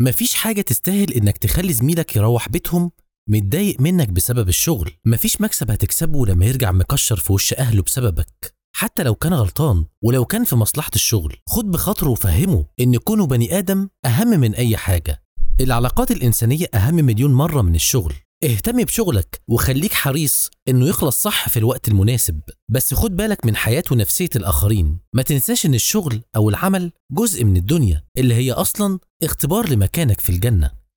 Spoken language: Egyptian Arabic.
مفيش حاجة تستاهل إنك تخلي زميلك يروح بيتهم متضايق منك بسبب الشغل مفيش مكسب هتكسبه لما يرجع مكشر في وش أهله بسببك حتى لو كان غلطان ولو كان في مصلحة الشغل خد بخاطره وفهمه إن كونه بني آدم أهم من أي حاجة العلاقات الإنسانية أهم مليون مرة من الشغل اهتم بشغلك وخليك حريص انه يخلص صح في الوقت المناسب بس خد بالك من حياة ونفسية الآخرين ما تنساش ان الشغل أو العمل جزء من الدنيا اللي هي أصلا اختبار لمكانك في الجنة